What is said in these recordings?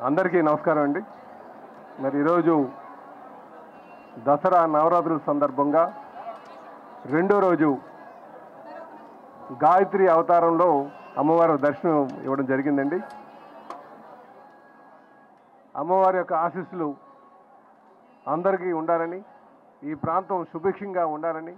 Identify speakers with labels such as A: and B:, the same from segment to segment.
A: అందరికీ నమస్కారం అండి మరి ఈరోజు దసరా నవరాత్రుల సందర్భంగా రెండో రోజు గాయత్రి అవతారంలో అమ్మవారి దర్శనం ఇవ్వడం జరిగిందండి అమ్మవారి యొక్క ఆశీస్సులు అందరికీ ఉండాలని ఈ ప్రాంతం సుభిక్షంగా ఉండాలని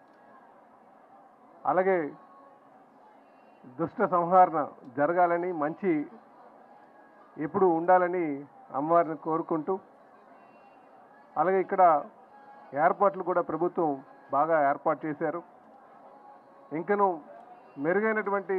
A: అలాగే దుష్ట సంహరణ జరగాలని మంచి ఎప్పుడు ఉండాలని అమ్మవారిని కోరుకుంటూ అలాగే ఇక్కడ ఏర్పాట్లు కూడా ప్రభుత్వం బాగా ఏర్పాటు చేశారు ఇంకను మెరుగైనటువంటి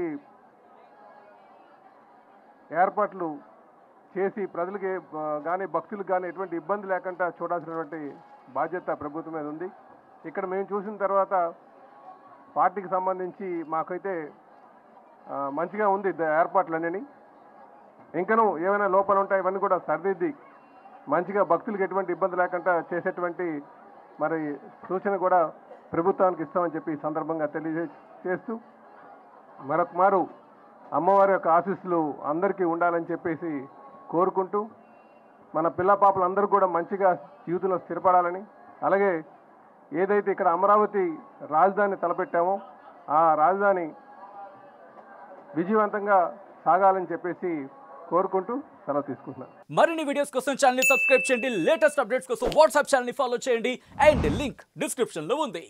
A: ఏర్పాట్లు చేసి ప్రజలకి కానీ భక్తులకు కానీ ఎటువంటి ఇబ్బంది లేకుండా చూడాల్సినటువంటి బాధ్యత ప్రభుత్వం మీద ఉంది ఇక్కడ మేము చూసిన తర్వాత పార్టీకి సంబంధించి మాకైతే ఆ, మంచిగా ఉంది ద- ఏర్పాట్లన్నీ ఇంకను ఏమైనా లోపాలు ఉంటాయి ఇవన్నీ కూడా సరిదిద్ది మంచిగా భక్తులకు ఎటువంటి ఇబ్బంది లేకుండా చేసేటువంటి మరి సూచన కూడా ప్రభుత్వానికి ఇస్తామని చెప్పి ఈ సందర్భంగా తెలియజే చేస్తూ మరొక మారు అమ్మవారి యొక్క ఆశీస్సులు అందరికీ ఉండాలని చెప్పేసి కోరుకుంటూ మన పిల్ల పాపలు అందరూ కూడా మంచిగా జీవితంలో స్థిరపడాలని అలాగే ఏదైతే ఇక్కడ అమరావతి రాజధాని తలపెట్టామో ఆ రాజధాని విజయవంతంగా సాగాలని చెప్పేసి కోరుకుంటూ సెలవు తీసుకుంటున్నాను
B: మరిన్ని వీడియోస్ కోసం ఛానల్ ని సబ్స్క్రైబ్ చేయండి లేటెస్ట్ అప్డేట్స్ కోసం వాట్సాప్ ఛానల్ ని ఫాలో చేయండి అండ్ లింక్ డిస్క్రిప్షన్ లో ఉంది